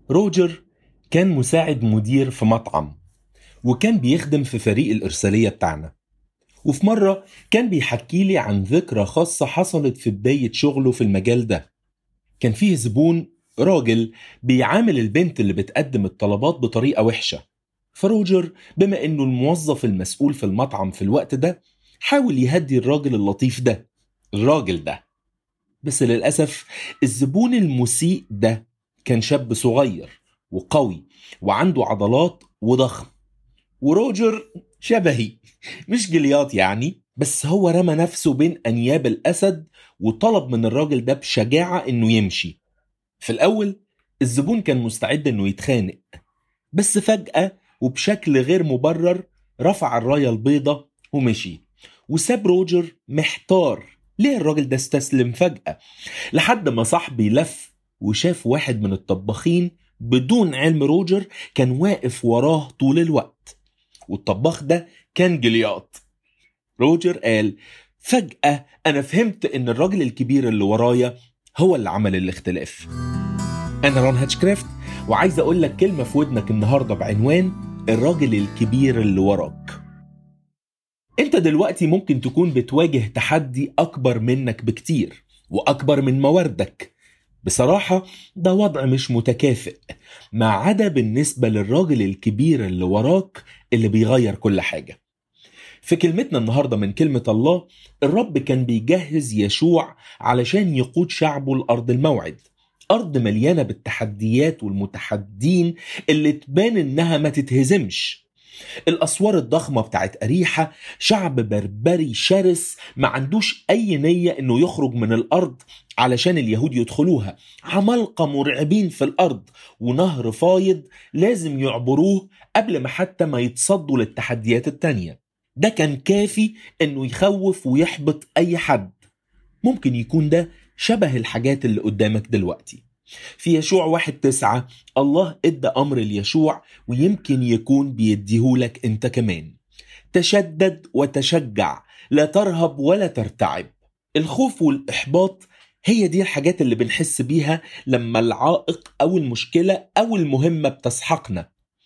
روجر كان مساعد مدير في مطعم وكان بيخدم في فريق الإرسالية بتاعنا وفي مرة كان بيحكي لي عن ذكرى خاصة حصلت في بداية شغله في المجال ده كان فيه زبون راجل بيعامل البنت اللي بتقدم الطلبات بطريقة وحشة فروجر بما انه الموظف المسؤول في المطعم في الوقت ده حاول يهدي الراجل اللطيف ده الراجل ده بس للأسف الزبون المسيء ده كان شاب صغير وقوي وعنده عضلات وضخم وروجر شبهي مش جليات يعني بس هو رمى نفسه بين أنياب الأسد وطلب من الراجل ده بشجاعة إنه يمشي في الأول الزبون كان مستعد إنه يتخانق بس فجأة وبشكل غير مبرر رفع الراية البيضة ومشي وساب روجر محتار ليه الراجل ده استسلم فجأة لحد ما صاحبي لف وشاف واحد من الطباخين بدون علم روجر كان واقف وراه طول الوقت والطباخ ده كان جليات روجر قال فجأة أنا فهمت إن الراجل الكبير اللي ورايا هو اللي عمل الاختلاف أنا رون هاتشكرافت وعايز أقول لك كلمة في ودنك النهاردة بعنوان الراجل الكبير اللي وراك انت دلوقتي ممكن تكون بتواجه تحدي اكبر منك بكتير واكبر من مواردك بصراحة ده وضع مش متكافئ ما عدا بالنسبة للراجل الكبير اللي وراك اللي بيغير كل حاجة في كلمتنا النهاردة من كلمة الله الرب كان بيجهز يشوع علشان يقود شعبه لأرض الموعد أرض مليانة بالتحديات والمتحدين اللي تبان إنها ما تتهزمش الأسوار الضخمة بتاعت أريحة شعب بربري شرس ما عندوش أي نية إنه يخرج من الأرض علشان اليهود يدخلوها عمالقة مرعبين في الأرض ونهر فايض لازم يعبروه قبل ما حتى ما يتصدوا للتحديات التانية ده كان كافي إنه يخوف ويحبط أي حد ممكن يكون ده شبه الحاجات اللي قدامك دلوقتي في يشوع واحد تسعة الله ادى أمر ليشوع ويمكن يكون بيديهولك انت كمان تشدد وتشجع لا ترهب ولا ترتعب الخوف والإحباط هي دي الحاجات اللي بنحس بيها لما العائق أو المشكلة أو المهمة بتسحقنا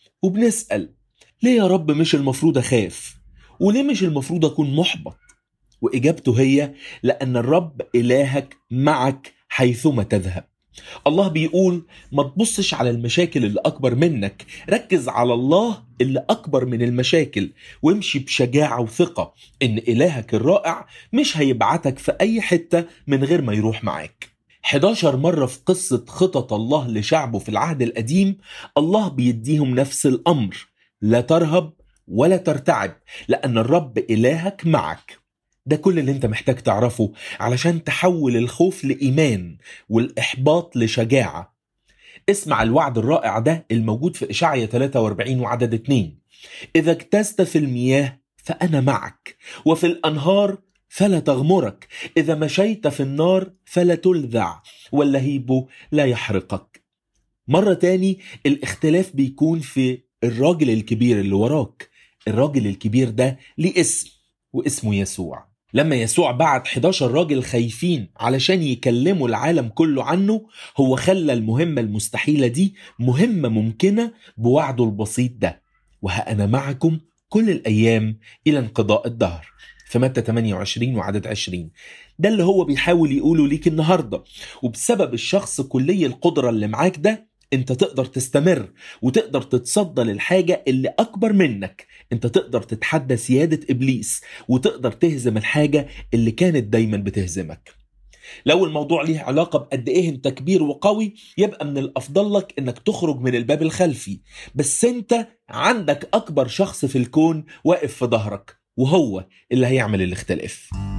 وبنسأل ليه يا رب مش المفروض أخاف وليه مش المفروض أكون محبط وإجابته هي لأن الرب إلهك معك حيثما تذهب الله بيقول ما تبصش على المشاكل اللي أكبر منك ركز على الله اللي أكبر من المشاكل وامشي بشجاعة وثقة إن إلهك الرائع مش هيبعتك في أي حتة من غير ما يروح معاك 11 مرة في قصة خطط الله لشعبه في العهد القديم الله بيديهم نفس الأمر لا ترهب ولا ترتعب لأن الرب إلهك معك ده كل اللي انت محتاج تعرفه علشان تحول الخوف لإيمان والإحباط لشجاعة اسمع الوعد الرائع ده الموجود في إشعية 43 وعدد 2 إذا اجتزت في المياه فأنا معك وفي الأنهار فلا تغمرك إذا مشيت في النار فلا تلذع واللهيب لا يحرقك مرة تاني الاختلاف بيكون في الراجل الكبير اللي وراك الراجل الكبير ده ليه اسم واسمه يسوع لما يسوع بعت 11 راجل خايفين علشان يكلموا العالم كله عنه هو خلى المهمة المستحيلة دي مهمة ممكنة بوعده البسيط ده وها أنا معكم كل الأيام إلى انقضاء الدهر في متى 28 وعدد 20 ده اللي هو بيحاول يقوله ليك النهاردة وبسبب الشخص كلي القدرة اللي معاك ده انت تقدر تستمر وتقدر تتصدى للحاجة اللي أكبر منك انت تقدر تتحدى سيادة إبليس وتقدر تهزم الحاجة اللي كانت دايما بتهزمك لو الموضوع ليه علاقة بقد ايه انت كبير وقوي يبقى من الافضل لك انك تخرج من الباب الخلفي بس انت عندك اكبر شخص في الكون واقف في ظهرك وهو اللي هيعمل الاختلاف